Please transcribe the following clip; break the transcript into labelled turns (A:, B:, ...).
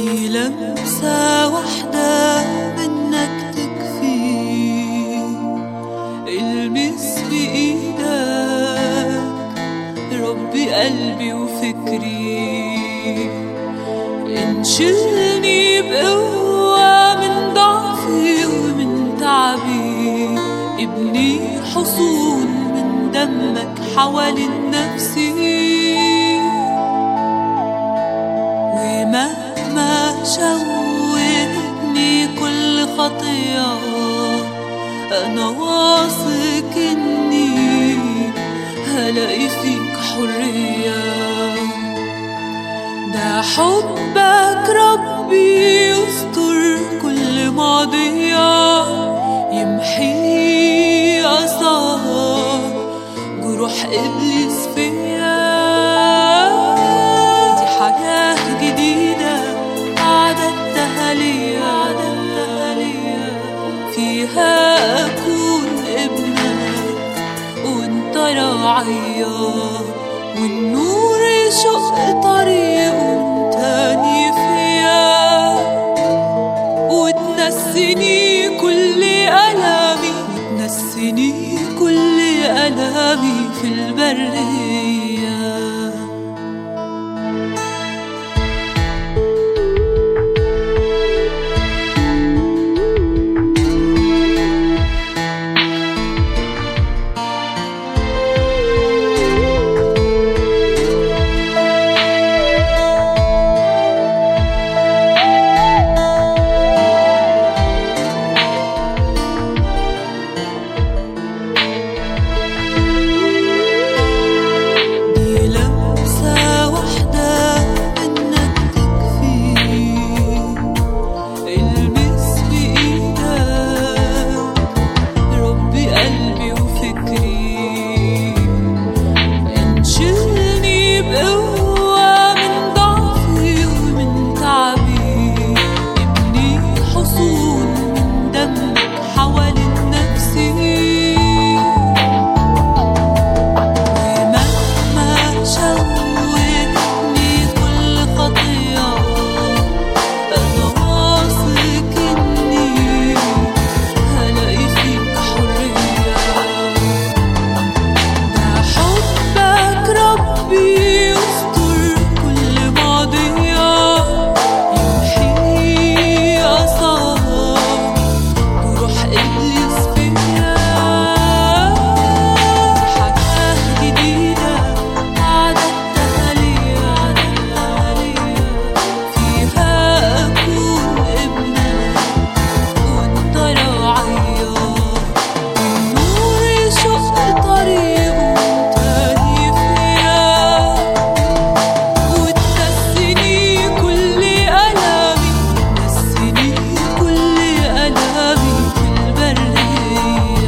A: دي لمسة واحدة منك تكفي المس بإيدك ربي قلبي وفكري انشلني بقوة من ضعفي ومن تعبي ابني حصون من دمك حوالين نفسي ومهما شوهتني كل خطية أنا واثق إني هلاقي فيك حرية ده حبك ربي يستر كل ماضية يمحي آثار جروح إبليس فيا دي حياة جديدة أعددتها ليا أعددتها ليا فيها أكون ابنك وانت راعية والنور يشق طريقه تاني فيا وتنسيني كل ألامي وتنسيني كل ألامي في البرية دي لمسة واحدة منك تكفي المس بإيدك ربي قلبي وفكري انشلني بقوة من ضعفي ومن تعبي ابني حصون من دمك حوالين نفسي ومهما شوهتني كل خطية أنا واثق إني هلاقي فيك حرية ده حبك ربي يستر كل ماضية يمحي آثار جروح إبليس فيا حياة جديدة أعددتها ليا أعددتها ليا فيها أكون ابنك وأنت راعية والنور يشق طريقه تاني فيا وتنسيني كل ألامي تنسيني كل ألامي في البرية